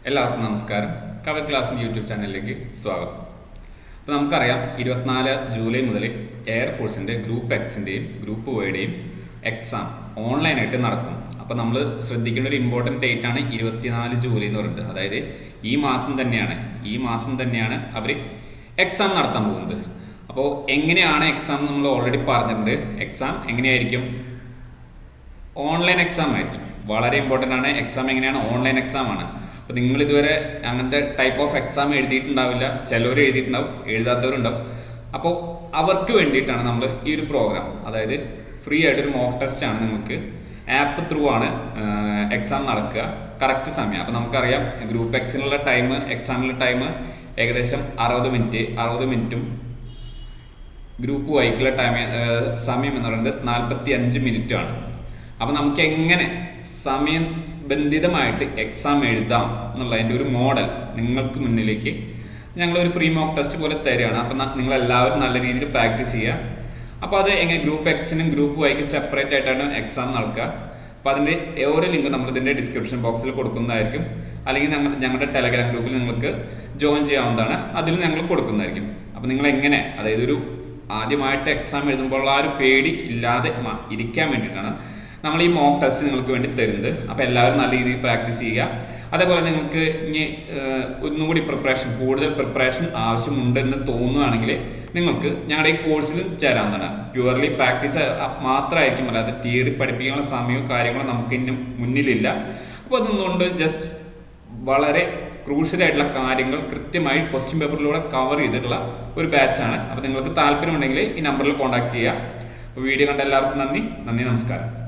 എല്ലാവർക്കും നമസ്കാരം cover ക്ലാസിൻ്റെ YouTube ചാനലിലേക്ക് സ്വാഗതം അപ്പോൾ നമുക്കറിയാം ഇരുപത്തിനാല് ജൂലൈ മുതൽ എയർഫോഴ്സിൻ്റെ ഗ്രൂപ്പ് എക്സിൻ്റെയും ഗ്രൂപ്പ് വൈയുടെയും എക്സാം ഓൺലൈനായിട്ട് നടക്കും അപ്പോൾ നമ്മൾ ശ്രദ്ധിക്കേണ്ട ഒരു ഇമ്പോർട്ടൻറ്റ് ഡേറ്റ് ആണ് ഇരുപത്തിനാല് ജൂലൈ എന്ന് പറയുന്നത് അതായത് ഈ മാസം തന്നെയാണ് ഈ മാസം തന്നെയാണ് അവർ എക്സാം നടത്താൻ പോകുന്നത് അപ്പോൾ എങ്ങനെയാണ് എക്സാം നമ്മൾ ഓൾറെഡി പറഞ്ഞിട്ടുണ്ട് എക്സാം എങ്ങനെയായിരിക്കും ഓൺലൈൻ എക്സാം ആയിരിക്കും വളരെ ഇമ്പോർട്ടൻ്റ് ആണ് എക്സാം എങ്ങനെയാണ് ഓൺലൈൻ എക്സാം ആണ് അപ്പോൾ നിങ്ങൾ ഇതുവരെ അങ്ങനത്തെ ടൈപ്പ് ഓഫ് എക്സാം എഴുതിയിട്ടുണ്ടാവില്ല ചിലവർ എഴുതിയിട്ടുണ്ടാവും എഴുതാത്തവരുണ്ടാവും അപ്പോൾ അവർക്ക് വേണ്ടിയിട്ടാണ് നമ്മൾ ഈ ഒരു പ്രോഗ്രാം അതായത് ഫ്രീ ആയിട്ടൊരു മോക്ക് ടെസ്റ്റ് ആണ് നിങ്ങൾക്ക് ആപ്പ് ത്രൂ ആണ് എക്സാം നടക്കുക കറക്റ്റ് സമയം അപ്പോൾ നമുക്കറിയാം ഗ്രൂപ്പ് എക്സിനുള്ള ടൈം എക്സാമിനുള്ള ടൈം ഏകദേശം അറുപത് മിനിറ്റ് അറുപത് മിനിറ്റും ഗ്രൂപ്പ് വൈക്കുള്ള ടൈം സമയം എന്ന് പറയുന്നത് നാൽപ്പത്തി അഞ്ച് മിനിറ്റ് ആണ് അപ്പോൾ നമുക്ക് എങ്ങനെ സമയം ബന്ധിതമായിട്ട് എക്സാം എഴുതാം എന്നുള്ളതിൻ്റെ ഒരു മോഡൽ നിങ്ങൾക്ക് മുന്നിലേക്ക് ഞങ്ങൾ ഒരു ഫ്രീ മോക്ക് ടെസ്റ്റ് പോലെ തരികയാണ് അപ്പോൾ നിങ്ങൾ എല്ലാവരും നല്ല രീതിയിൽ പ്രാക്ടീസ് ചെയ്യുക അപ്പോൾ അത് എങ്ങനെ ഗ്രൂപ്പ് എക്സിനും ഗ്രൂപ്പ് വൈക്കും സെപ്പറേറ്റ് ആയിട്ടാണ് എക്സാം നടക്കുക അപ്പോൾ അതിൻ്റെ ഓരോ ലിങ്ക് നമ്മൾ ഇതിൻ്റെ ഡിസ്ക്രിപ്ഷൻ ബോക്സിൽ കൊടുക്കുന്നതായിരിക്കും അല്ലെങ്കിൽ ഞങ്ങൾ ഞങ്ങളുടെ ടെലഗ്രാം ഗ്രൂപ്പിൽ നിങ്ങൾക്ക് ജോയിൻ ചെയ്യാവുന്നതാണ് അതിൽ ഞങ്ങൾ കൊടുക്കുന്നതായിരിക്കും അപ്പോൾ നിങ്ങൾ എങ്ങനെ അതായത് ഒരു ആദ്യമായിട്ട് എക്സാം എഴുതുമ്പോൾ ആ ഒരു പേടി ഇല്ലാതെ ഇരിക്കാൻ വേണ്ടിയിട്ടാണ് നമ്മൾ ഈ മോക്ക് ടെസ്റ്റ് നിങ്ങൾക്ക് വേണ്ടി തരുന്നത് അപ്പോൾ എല്ലാവരും നല്ല രീതിയിൽ പ്രാക്ടീസ് ചെയ്യുക അതേപോലെ നിങ്ങൾക്ക് ഇനി ഒന്നും കൂടി പ്രിപ്പറേഷൻ കൂടുതൽ പ്രിപ്പറേഷൻ ആവശ്യമുണ്ടെന്ന് തോന്നുകയാണെങ്കിൽ നിങ്ങൾക്ക് ഞങ്ങളുടെ ഈ കോഴ്സിലും ചേരാവുന്നതാണ് പ്യുവർലി പ്രാക്ടീസ് മാത്രമായിരിക്കും അല്ലാതെ തിയറി പഠിപ്പിക്കാനുള്ള സമയവും കാര്യങ്ങളും നമുക്ക് ഇന്നും മുന്നിലില്ല അപ്പോൾ അതൊന്നുകൊണ്ട് ജസ്റ്റ് വളരെ ക്രൂഷ്യലായിട്ടുള്ള കാര്യങ്ങൾ കൃത്യമായി ക്വസ്റ്റ്യൻ പേപ്പറിലൂടെ കവർ ചെയ്തിട്ടുള്ള ഒരു ബാച്ചാണ് അപ്പോൾ നിങ്ങൾക്ക് താല്പര്യമുണ്ടെങ്കിൽ ഈ നമ്പറിൽ കോൺടാക്ട് ചെയ്യുക അപ്പോൾ വീഡിയോ കണ്ട എല്ലാവർക്കും നന്ദി നന്ദി നമസ്കാരം